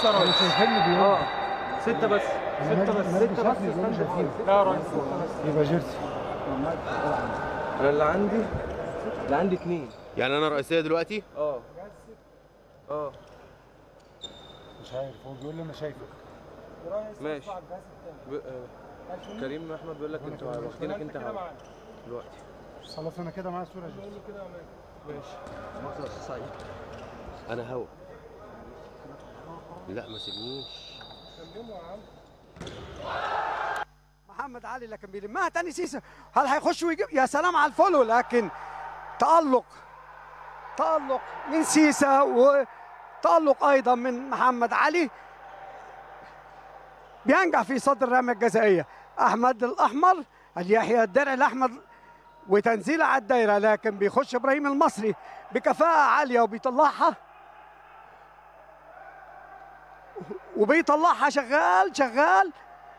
ستة يا اللي ريس شايفيني بيقول اه ستة بس ستة بس النادي ستة بس شافني بيقولوا شايفيني لا يا ريس ستة بس يبقى جيرسي انا اللي عندي اللي عندي اتنين يعني انا رئيسيه دلوقتي اه اه مش عارف هو بيقول لي انا شايفك ماشي ب... آه. كريم احمد بيقول لك انتوا واخدينك انت هوا دلوقتي خلاص انا كده معايا صوره جيرسي ماشي انا هوا لا ما سيبنيش محمد علي لكن بيلمها تاني سيسا هل هيخش ويجيب يا سلام على الفولو لكن تألق تألق من سيسا وتألق أيضا من محمد علي بينجح في صد الرمية الجزائية أحمد الأحمر اليحيى الدرع الأحمر وتنزيل على الدايرة لكن بيخش إبراهيم المصري بكفاءة عالية وبيطلعها وبيطلعها شغال شغال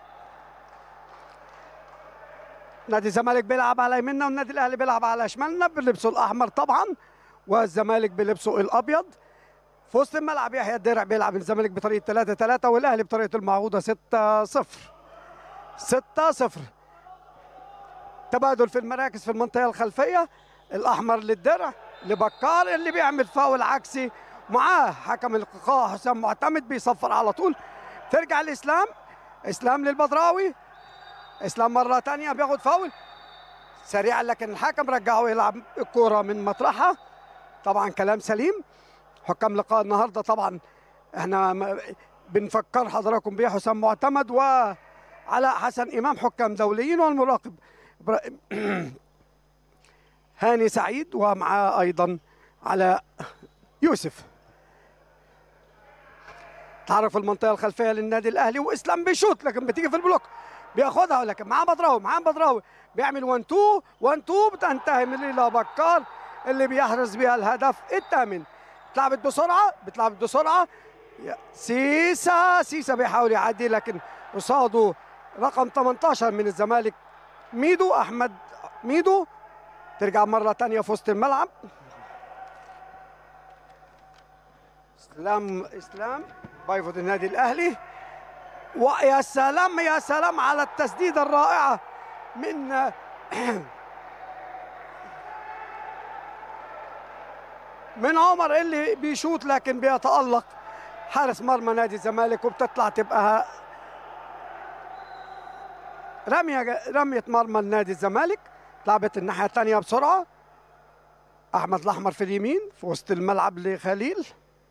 نادي الزمالك بيلعب على يميننا والنادي الاهلي بيلعب على شمالنا بلبسه الاحمر طبعا والزمالك بلبسه الابيض في وسط الملعب يحيى الدرع بيلعب الزمالك بطريقه 3 3 والاهلي بطريقه المعوضه 6 0 6 0 تبادل في المراكز في المنطقه الخلفيه الاحمر للدرع لبكار اللي بيعمل فاول عكسي معاه حكم اللقاء حسام معتمد بيصفر على طول ترجع الاسلام اسلام للبدراوي اسلام مره تانية بياخد فاول سريعا لكن الحكم رجعه يلعب الكوره من مطرحها طبعا كلام سليم حكام لقاء النهارده طبعا احنا م- بنفكر حضراتكم بيه حسام معتمد وعلاء حسن امام حكام دوليين والمراقب إبرا- هاني سعيد ومعاه ايضا علاء يوسف تعرف المنطقه الخلفيه للنادي الاهلي واسلام بيشوط لكن بتيجي في البلوك بياخدها ولكن معاه بدراوي معاه بدراوي بيعمل 1 2 1 2 بتنتهي من الى بكار اللي بيحرز بها الهدف الثامن اتلعبت بسرعه بتلعبت بسرعه يا- سيسا سيسا بيحاول يعدي لكن قصاده رقم 18 من الزمالك ميدو احمد ميدو ترجع مره ثانيه في وسط الملعب اسلام اسلام بايفوت النادي الاهلي ويا سلام يا سلام على التسديده الرائعه من من عمر اللي بيشوط لكن بيتالق حارس مرمى نادي الزمالك وبتطلع تبقى رميه رميه مرمى لنادي الزمالك لعبت الناحيه الثانيه بسرعه احمد الاحمر في اليمين في وسط الملعب لخليل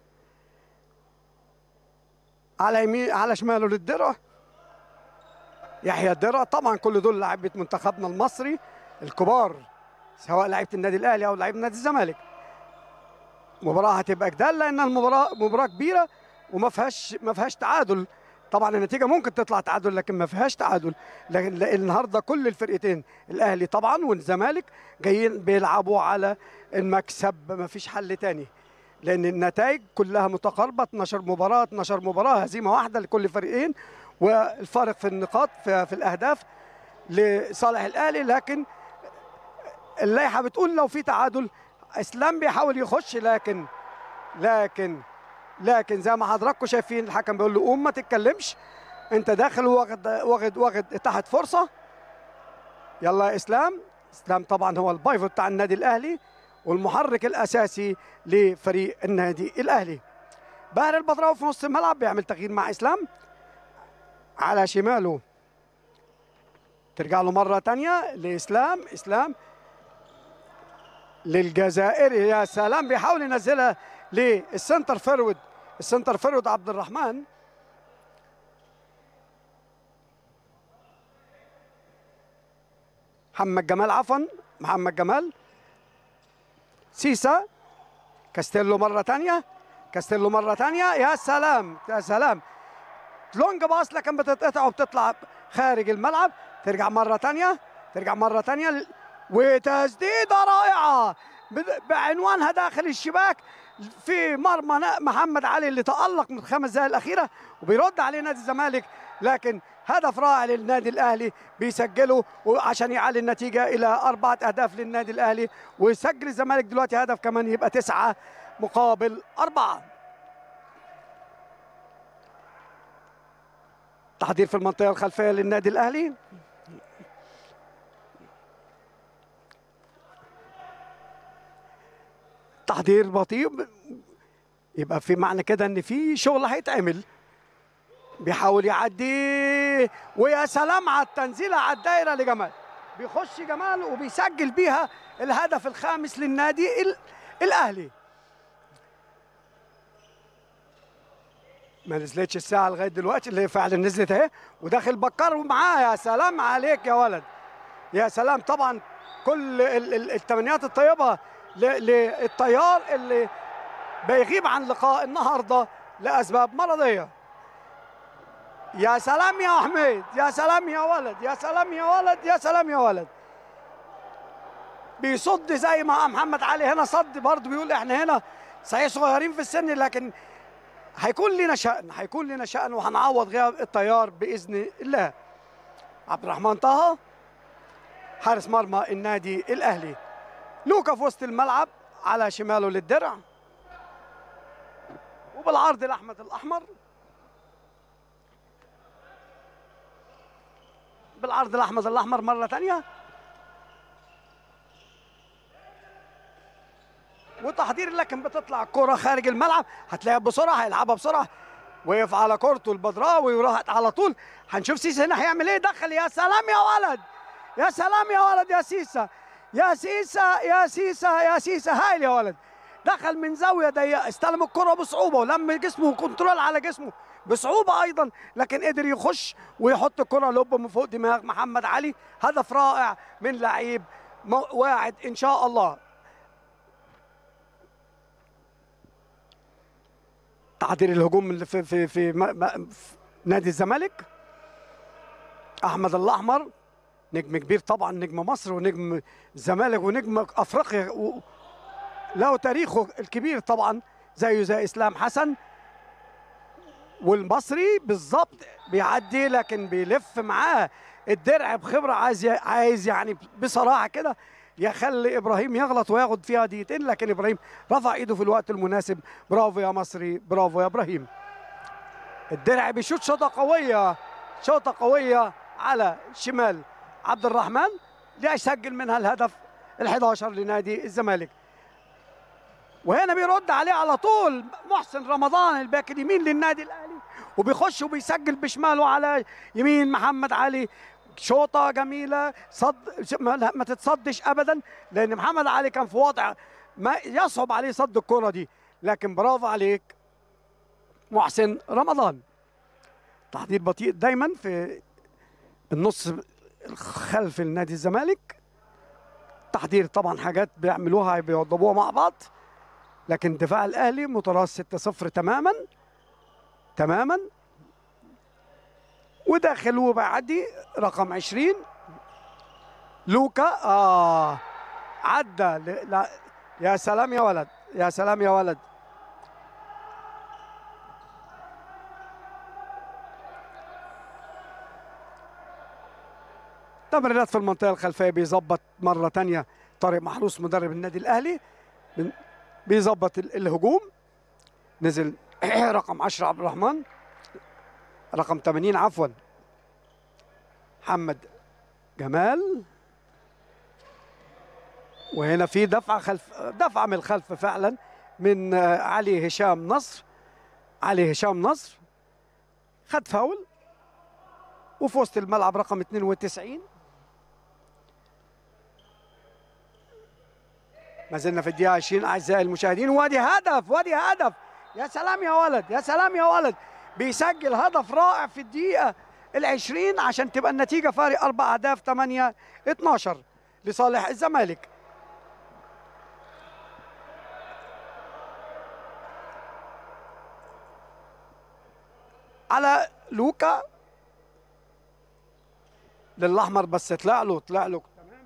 على يمين على شماله للدرع يحيى الدرع طبعا كل دول لاعيبه منتخبنا المصري الكبار سواء لعيبه النادي الاهلي او لعيبه نادي الزمالك مباراه هتبقى جدال لان المباراه مباراه كبيره وما فيهاش ما فيهاش تعادل طبعا النتيجه ممكن تطلع تعادل لكن ما فيهاش تعادل لكن لأن النهارده كل الفرقتين الاهلي طبعا والزمالك جايين بيلعبوا على المكسب ما فيش حل تاني لان النتائج كلها متقاربه 12 مباراه 12 مباراه هزيمه واحده لكل فريقين والفارق في النقاط في, في الاهداف لصالح الاهلي لكن اللائحه بتقول لو في تعادل اسلام بيحاول يخش لكن لكن لكن زي ما حضراتكم شايفين الحكم بيقول له قوم ما تتكلمش انت داخل واخد واخد واخد تحت فرصه يلا يا اسلام اسلام طبعا هو البايفوت بتاع النادي الاهلي والمحرك الاساسي لفريق النادي الاهلي باهر البدراوي في نص الملعب بيعمل تغيير مع اسلام على شماله ترجع له مره تانية لاسلام اسلام للجزائري يا سلام بيحاول ينزلها للسنتر فيرود السنتر فيرود عبد الرحمن محمد جمال عفوا محمد جمال سيسا كاستيلو مرة تانية كاستيلو مرة تانية يا سلام يا سلام لونج باص لكن بتتقطع وبتطلع خارج الملعب ترجع مرة تانية ترجع مرة تانية ل- وتسديدة رائعة بد- بعنوانها داخل الشباك في مرمى نا- محمد علي اللي تألق من الخمس دقائق الأخيرة وبيرد عليه نادي الزمالك لكن هدف رائع للنادي الأهلي بيسجله وعشان يعلي النتيجة إلى أربعة أهداف للنادي الأهلي ويسجل الزمالك دلوقتي هدف كمان يبقى تسعة مقابل أربعة تحضير في المنطقه الخلفيه للنادي الاهلي تحضير بطيء يبقى في معنى كده ان في شغل هيتعمل بيحاول يعدي ويا سلام على التنزيله على الدايره لجمال بيخش جمال وبيسجل بيها الهدف الخامس للنادي ال- الاهلي ما نزلتش الساعه لغايه دلوقتي اللي هي فعلا نزلت اهي وداخل بكر ومعاه يا سلام عليك يا ولد يا سلام طبعا كل ال- ال- التمنيات الطيبه ل- للطيار اللي بيغيب عن لقاء النهارده لاسباب مرضيه يا سلام يا حميد يا سلام يا ولد يا سلام يا ولد يا سلام يا ولد بيصد زي ما محمد علي هنا صد برضه بيقول احنا هنا صحيح صغيرين في السن لكن هيكون لنا شأن هيكون لنا شأن وهنعوض غياب الطيار بإذن الله عبد الرحمن طه حارس مرمى النادي الأهلي لوكا في وسط الملعب على شماله للدرع وبالعرض لأحمد الأحمر بالعرض لأحمد الأحمر مرة تانية وتحضير لكن بتطلع الكرة خارج الملعب هتلاقيها بسرعة هيلعبها بسرعة وقف على كورته البدراوي وراحت على طول هنشوف سيسا هنا هيعمل ايه دخل يا سلام يا ولد يا سلام يا ولد يا سيسا يا سيسا يا سيسا يا سيسا هايل يا ولد دخل من زاوية ضيقة استلم الكرة بصعوبة ولم جسمه كنترول على جسمه بصعوبة أيضا لكن قدر يخش ويحط الكرة لب من فوق دماغ محمد علي هدف رائع من لعيب مو- واعد إن شاء الله تعديل الهجوم اللي في في في, م- م- في نادي الزمالك احمد الاحمر نجم كبير طبعا نجم مصر ونجم الزمالك ونجم افريقيا و- له تاريخه الكبير طبعا زيه زي اسلام حسن والمصري بالظبط بيعدي لكن بيلف معاه الدرع بخبره عايز ي- عايز يعني بصراحه كده يخلي ابراهيم يغلط وياخد فيها دقيقتين لكن ابراهيم رفع ايده في الوقت المناسب برافو يا مصري برافو يا ابراهيم الدرع بيشوط شوطه قويه شوطه قويه على شمال عبد الرحمن ليسجل منها الهدف ال11 لنادي الزمالك وهنا بيرد عليه على طول محسن رمضان الباك اليمين للنادي الاهلي وبيخش وبيسجل بشماله على يمين محمد علي شوطه جميله صد ما ما تتصدش ابدا لان محمد علي كان في وضع ما يصعب عليه صد الكره دي لكن برافو عليك محسن رمضان تحضير بطيء دايما في النص الخلف النادي الزمالك تحضير طبعا حاجات بيعملوها بيوضبوها مع بعض لكن دفاع الاهلي متراس 6-0 تماما تماما وداخل وبعدي رقم 20 لوكا اه عدى ل... لا يا سلام يا ولد يا سلام يا ولد تمريرات في المنطقة الخلفية بيظبط مرة تانية طارق محروس مدرب النادي الأهلي من- بيظبط ال- الهجوم نزل رقم 10 عبد الرحمن رقم 80 عفوا محمد جمال وهنا في دفعة خلف دفعة من الخلف فعلا من آه، علي هشام نصر علي هشام نصر خد فاول وفي وسط الملعب رقم 92 ما زلنا في الدقيقة 20 أعزائي المشاهدين وادي هدف وادي هدف يا سلام يا ولد يا سلام يا ولد بيسجل هدف رائع في الدقيقة العشرين عشان تبقى النتيجة فارق أربع أهداف 8 12 لصالح الزمالك على لوكا للأحمر بس طلع له طلع له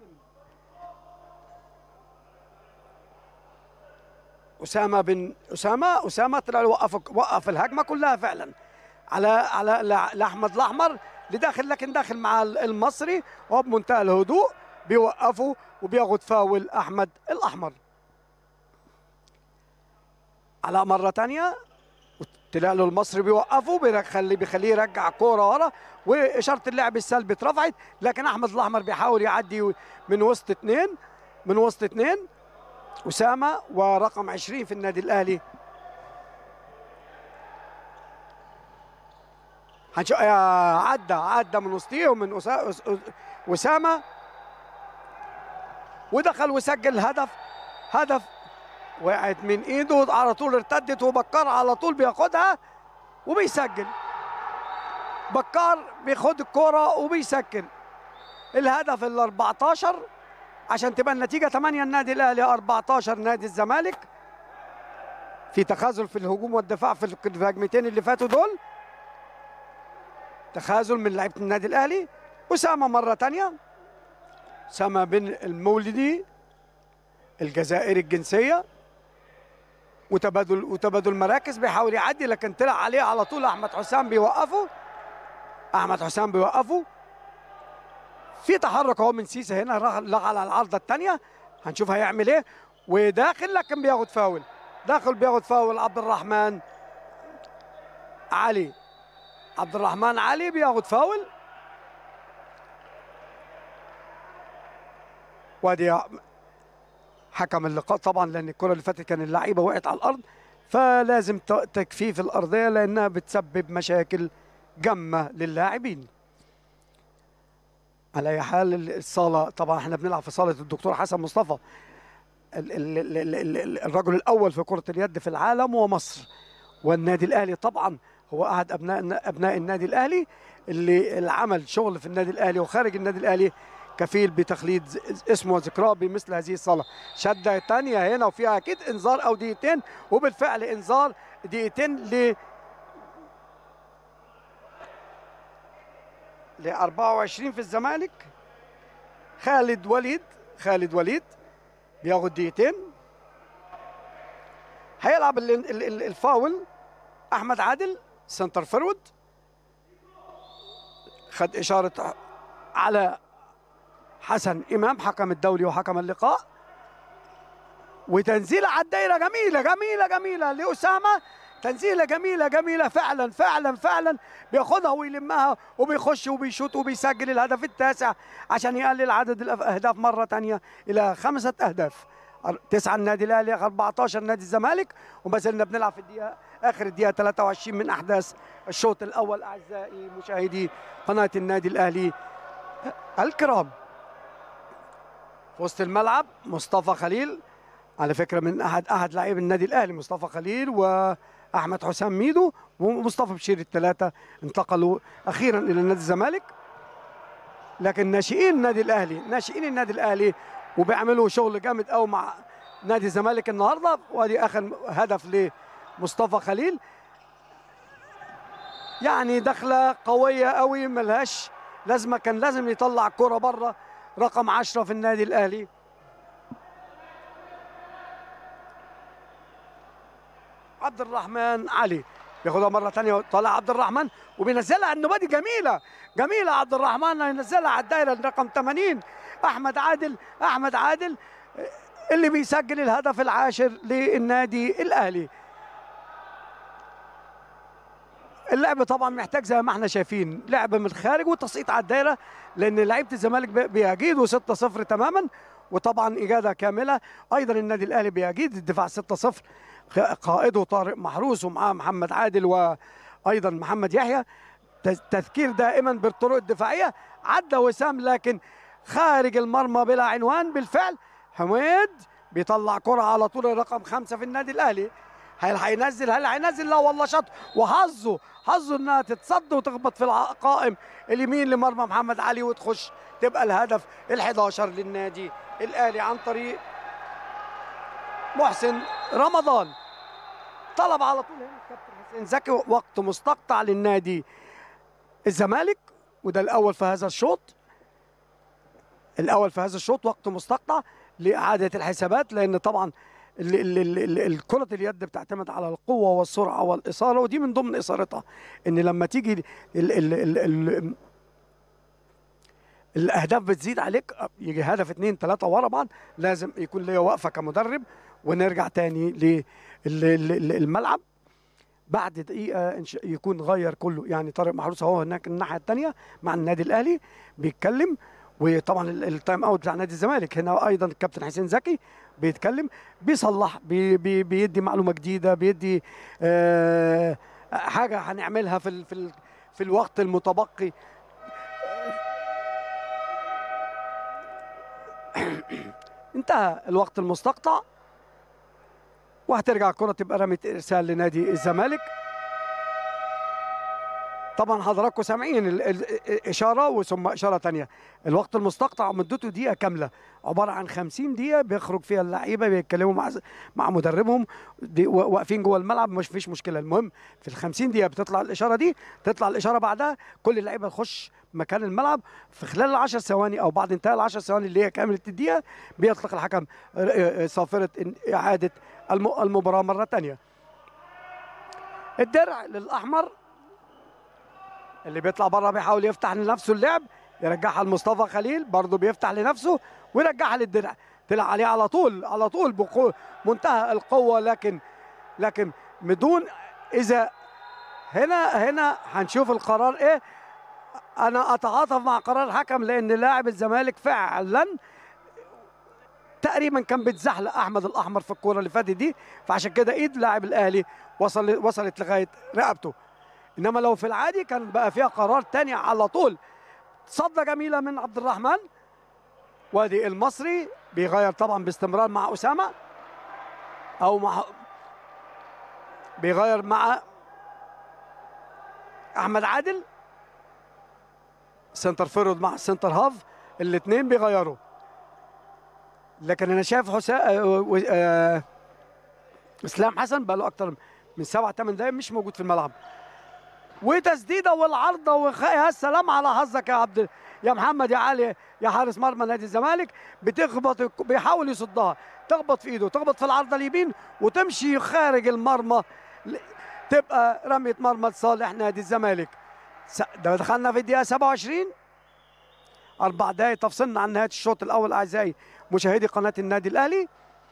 اسامه بن اسامه اسامه طلع له وقف وقف الهجمه كلها فعلا على على ل- لاحمد الاحمر اللي داخل لكن داخل مع ال- المصري وبمنتهى الهدوء بيوقفه وبياخد فاول احمد الاحمر على مره تانية طلع له المصري بيوقفه بيخلي بيخليه يرجع كوره ورا واشاره اللعب السلبي اترفعت لكن احمد الاحمر بيحاول يعدي من وسط اثنين من وسط اثنين اسامه ورقم 20 في النادي الاهلي هنشوف آه، عدى عدى من وسطيهم من أسا- أس- أس- اسامه ودخل وسجل هدف هدف وقعت من ايده على طول ارتدت وبكار على طول بياخدها وبيسجل بكار بياخد الكرة وبيسجل الهدف ال 14 عشان تبقى النتيجة 8 النادي الأهلي 14 نادي الزمالك في تخاذل في الهجوم والدفاع في الهجمتين اللي فاتوا دول تخاذل من لعيبة النادي الأهلي أسامة مرة تانية أسامة بن المولدي الجزائري الجنسية وتبادل وتبادل مراكز بيحاول يعدي لكن طلع عليه على طول احمد حسام بيوقفه احمد حسام بيوقفه في تحرك اهو من سيسا هنا راح لغى على العارضه الثانيه هنشوف هيعمل ايه وداخل لكن بياخد فاول داخل بياخد فاول عبد الرحمن علي عبد الرحمن علي بياخد فاول وادي حكم اللقاء طبعا لان الكره اللي فاتت كان اللعيبه وقعت على الارض فلازم ت- تجفيف الارضيه لانها بتسبب مشاكل جمه للاعبين على اي حال الصاله طبعا احنا بنلعب في صاله الدكتور حسن مصطفى ال- ال- ال- ال- ال- ال- الرجل الاول في كره اليد في العالم ومصر والنادي الاهلي طبعا هو احد ابناء ابناء النادي الاهلي اللي اللي عمل شغل في النادي الاهلي وخارج النادي الاهلي كفيل بتخليد ز- اسمه وذكراه بمثل هذه الصلاه شده تانية هنا وفيها اكيد انذار او دقيقتين وبالفعل انذار دقيقتين ل ل 24 في الزمالك خالد وليد خالد وليد بياخد دقيقتين هيلعب ال- ال- ال- الفاول احمد عادل سنتر فورورد خد اشاره على حسن امام حكم الدولي وحكم اللقاء وتنزيله على الدايره جميله جميله جميله لاسامه تنزيله جميله جميله فعلا فعلا فعلا بياخدها ويلمها وبيخش وبيشوط وبيسجل الهدف التاسع عشان يقلل عدد الاهداف مره تانية الى خمسه اهداف أر- تسعه النادي الاهلي 14 نادي الزمالك وما زلنا بنلعب في الدقيقه اخر الدقيقه 23 من احداث الشوط الاول اعزائي مشاهدي قناه النادي الاهلي الكرام في وسط الملعب مصطفى خليل على فكره من احد احد لاعبي النادي الاهلي مصطفى خليل واحمد حسام ميدو ومصطفى بشير الثلاثه انتقلوا اخيرا الى نادي الزمالك لكن ناشئين النادي الاهلي ناشئين النادي الاهلي وبيعملوا شغل جامد قوي مع نادي الزمالك النهارده وادي اخر هدف لمصطفى خليل يعني دخله قويه قوي ملهاش لازمه كان لازم يطلع الكره بره رقم 10 في النادي الاهلي عبد الرحمن علي بياخدها مره ثانيه طالع عبد الرحمن وبينزلها على النبادي جميله جميله عبد الرحمن ينزلها على الدايره رقم 80 احمد عادل احمد عادل اللي بيسجل الهدف العاشر للنادي الاهلي اللعب طبعا محتاج زي ما احنا شايفين لعب من الخارج وتسقيط على الدايره لان لعيبه الزمالك بي- بيجيدوا 6-0 تماما وطبعا اجاده كامله ايضا النادي الاهلي بيجيد الدفاع 6-0 خ- قائده طارق محروس ومعاه محمد عادل وايضا محمد يحيى تز- تذكير دائما بالطرق الدفاعيه عدى وسام لكن خارج المرمى بلا عنوان بالفعل حميد بيطلع كرة على طول رقم خمسة في النادي الأهلي هل هينزل هل هينزل لا والله شاط وحظه حظه انها تتصد وتخبط في القائم اليمين لمرمى محمد علي وتخش تبقى الهدف ال11 للنادي الاهلي عن طريق محسن رمضان طلب على طول هنا الكابتن حسين زكي وقت مستقطع للنادي الزمالك وده الاول في هذا الشوط الاول في هذا الشوط وقت مستقطع لاعاده الحسابات لان طبعا ال- ال- ال- ال- ال- كرة اليد بتعتمد على القوة والسرعة والإثارة ودي من ضمن إثارتها إن لما تيجي ال ال ال ال الأهداف بتزيد عليك يجي هدف اتنين تلاتة ورا بعض لازم يكون ليا وقفة كمدرب ونرجع تاني للملعب بعد دقيقه إن شاء- يكون غير كله يعني طارق محروس اهو هناك الناحيه الثانيه مع النادي الاهلي بيتكلم وطبعا ال- التايم اوت بتاع نادي الزمالك هنا ايضا الكابتن حسين زكي بيتكلم بيصلح بي بي بيدي معلومه جديده بيدي آه حاجه هنعملها في ال في ال في الوقت المتبقي انتهى الوقت المستقطع وهترجع الكرة تبقى رمية إرسال لنادي الزمالك طبعا حضراتكم سامعين ال- ال- الإشارة وثم إشارة تانية الوقت المستقطع مدته دقيقة كاملة عبارة عن 50 دقيقة بيخرج فيها اللعيبة بيتكلموا مع مع مدربهم دي و- واقفين جوه الملعب مش فيش مشكلة المهم في ال 50 دقيقة بتطلع الإشارة دي تطلع الإشارة بعدها كل اللعيبة تخش مكان الملعب في خلال العشر ثواني أو بعد انتهاء العشر ثواني اللي هي كاملة الدقيقة بيطلق الحكم ر- صافرة إن- إعادة الم- المباراة مرة تانية الدرع للأحمر اللي بيطلع بره بيحاول يفتح لنفسه اللعب يرجعها لمصطفى خليل برضه بيفتح لنفسه ويرجعها للدرع طلع عليه على طول على طول بقوة منتهى القوة لكن لكن بدون إذا هنا هنا هنشوف القرار إيه أنا أتعاطف مع قرار الحكم لأن لاعب الزمالك فعلا تقريبا كان بيتزحلق احمد الاحمر في الكوره اللي فاتت دي فعشان كده ايد لاعب الاهلي وصل وصلت لغايه رقبته انما لو في العادي كان بقى فيها قرار تاني على طول صدى جميله من عبد الرحمن وادي المصري بيغير طبعا باستمرار مع اسامه او مع بيغير مع احمد عادل سنتر فيرود مع السنتر هاف الاثنين بيغيروا لكن انا شايف حسام آه اسلام حسن بقى له اكتر من سبع ثمان دقايق مش موجود في الملعب وتسديده والعارضه وخ... يا سلام على حظك يا عبد يا محمد يا علي يا حارس مرمى نادي الزمالك بتخبط الك- بيحاول يصدها تخبط في ايده تخبط في العارضه اليمين وتمشي خارج المرمى ل- تبقى رميه مرمى لصالح نادي الزمالك س- ده دخلنا في الدقيقه 27 اربع دقائق تفصلنا عن نهايه الشوط الاول اعزائي مشاهدي قناه النادي الاهلي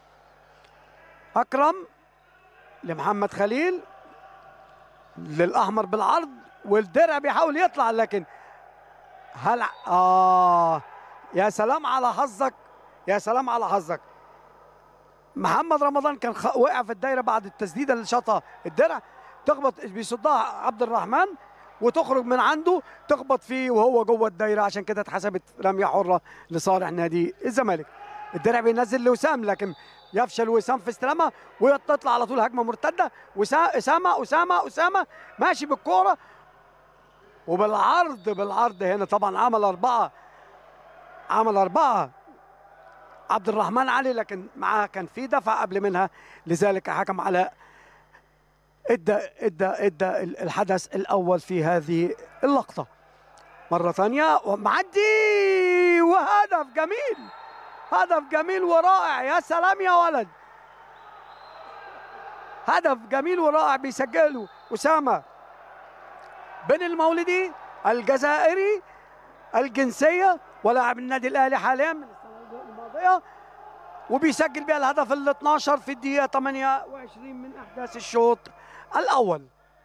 اكرم لمحمد خليل للاحمر بالعرض والدرع بيحاول يطلع لكن هل اه يا سلام على حظك يا سلام على حظك محمد رمضان كان خ... وقع في الدايره بعد التسديده اللي شاطها الدرع تخبط بيصدها عبد الرحمن وتخرج من عنده تخبط فيه وهو جوه الدايره عشان كده اتحسبت رميه حره لصالح نادي الزمالك الدرع بينزل لوسام لكن يفشل وسام في استلامها وتطلع على طول هجمه مرتده وسا- اسامه اسامه اسامه ماشي بالكوره وبالعرض بالعرض هنا طبعا عمل اربعه عمل اربعه عبد الرحمن علي لكن معاه كان في دفع قبل منها لذلك حكم على ادى ادى ادى الحدث الاول في هذه اللقطه مره ثانيه ومعدي وهدف جميل هدف جميل ورائع يا سلام يا ولد هدف جميل ورائع بيسجله اسامه بن المولدي الجزائري الجنسيه ولاعب النادي الاهلي حاليا من السنه الماضيه وبيسجل بها الهدف ال 12 في الدقيقه 28 من احداث الشوط الاول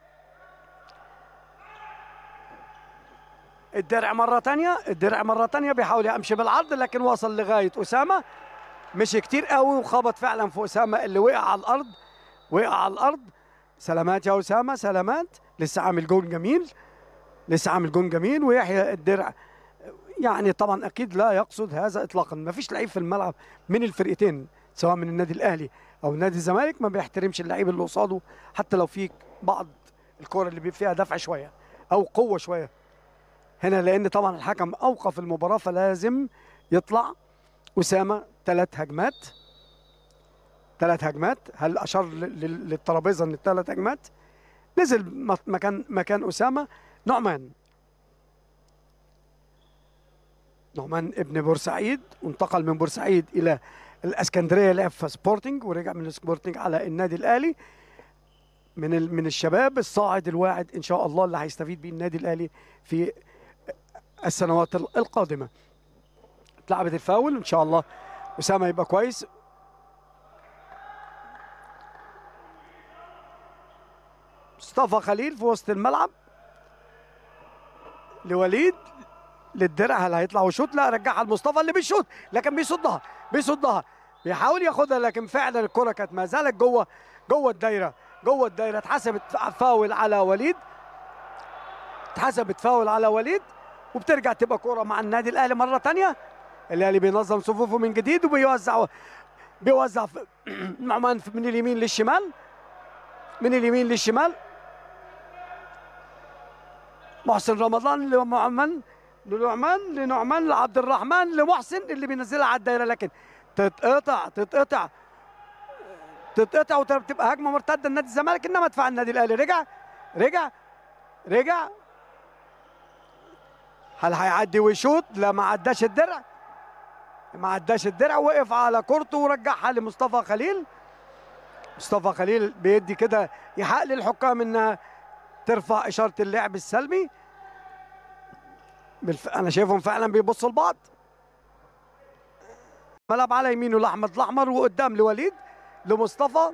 الدرع مرة تانية الدرع مرة تانية بيحاول يمشي بالعرض لكن وصل لغاية أسامة مشي كتير قوي وخبط فعلا في أسامة اللي وقع على الأرض وقع على الأرض سلامات يا أسامة سلامات لسه عامل جون جميل لسه عامل جون جميل ويحيى الدرع يعني طبعا أكيد لا يقصد هذا إطلاقا ما فيش لعيب في الملعب من الفرقتين سواء من النادي الأهلي أو نادي الزمالك ما بيحترمش اللعيب اللي قصاده حتى لو في بعض الكرة اللي بيبقى فيها دفع شوية أو قوة شوية هنا لان طبعا الحكم اوقف المباراه فلازم يطلع اسامه ثلاث هجمات ثلاث هجمات هل اشار لل- لل- للترابيزه ان ثلاث هجمات نزل م- مكان مكان اسامه نعمان نعمان ابن بورسعيد وانتقل من بورسعيد الى الاسكندريه لعب في سبورتنج ورجع من سبورتنج على النادي الاهلي من ال- من الشباب الصاعد الواعد ان شاء الله اللي هيستفيد بيه النادي الاهلي في السنوات ال- القادمه اتلعبت الفاول ان شاء الله اسامه يبقى كويس مصطفى خليل في وسط الملعب لوليد للدرع هل هيطلع ويشوط لا رجعها لمصطفى اللي بيشوط لكن بيصدها بيصدها بيحاول ياخدها لكن فعلا الكره كانت ما زالت جوه جوه الدايره جوه الدايره اتحسبت فاول على وليد اتحسبت فاول على وليد وبترجع تبقى كوره مع النادي الاهلي مره تانية الاهلي بينظم صفوفه من جديد وبيوزع بيوزع في- نعمان من اليمين للشمال من اليمين للشمال محسن رمضان لنعمان لنعمان لنعمان لعبد الرحمن لمحسن اللي بينزلها على الدايره لكن تتقطع تتقطع تتقطع وتبقى هجمه مرتده لنادي الزمالك انما دفاع النادي الاهلي رجع رجع رجع هل هيعدي ويشوط؟ لا ما عداش الدرع ما عداش الدرع وقف على كورته ورجعها لمصطفى خليل مصطفى خليل بيدي كده يحق للحكام انها ترفع اشاره اللعب السلبي بالف... انا شايفهم فعلا بيبصوا لبعض ملعب على يمينه لاحمد الاحمر وقدام لوليد لمصطفى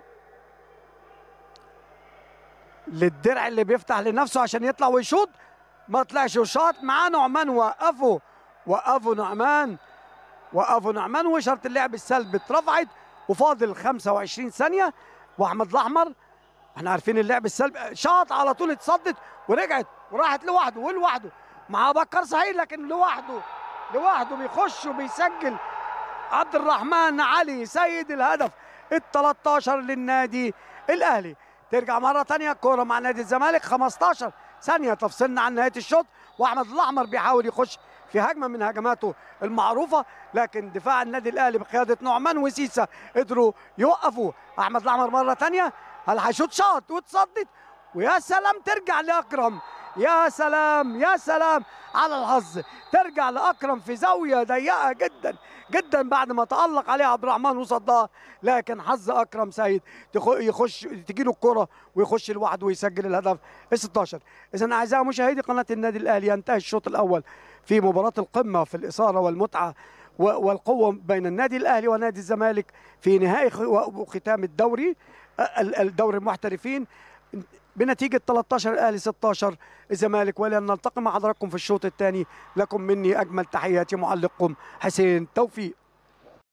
للدرع اللي بيفتح لنفسه عشان يطلع ويشوط ما طلعش وشاط معاه نعمان وقفوا وقفوا نعمان وقفوا نعمان واشاره اللعب السلبي اترفعت وفاضل 25 ثانيه واحمد الاحمر احنا عارفين اللعب السلبي شاط على طول اتصدت ورجعت وراحت لوحده ولوحده مع بكر صحيح لكن لوحده لوحده بيخش وبيسجل عبد الرحمن علي سيد الهدف ال 13 للنادي الاهلي ترجع مره ثانيه كوره مع نادي الزمالك 15 ثانيه تفصلنا عن نهايه الشوط واحمد الاحمر بيحاول يخش في هجمه من هجماته المعروفه لكن دفاع النادي الاهلي بقياده نعمان وسيسا قدروا يوقفوا احمد الاحمر مره ثانيه هل هيشوط شاط واتصدت ويا سلام ترجع لاكرم يا سلام يا سلام على الحظ ترجع لاكرم في زاويه ضيقه جدا جدا بعد ما تالق عليها عبد الرحمن وصدها لكن حظ اكرم سيد تخ- يخش تجي له الكره ويخش لوحده ويسجل الهدف ال 16 اذا اعزائي مشاهدي قناه النادي الاهلي ينتهي الشوط الاول في مباراه القمه في الاثاره والمتعه و- والقوه بين النادي الاهلي ونادي الزمالك في نهائي خ- وختام الدوري ال- الدوري المحترفين بنتيجة 13 الأهلي 16 الزمالك ولن نلتقي مع حضراتكم في الشوط الثاني لكم مني أجمل تحياتي معلقكم حسين توفيق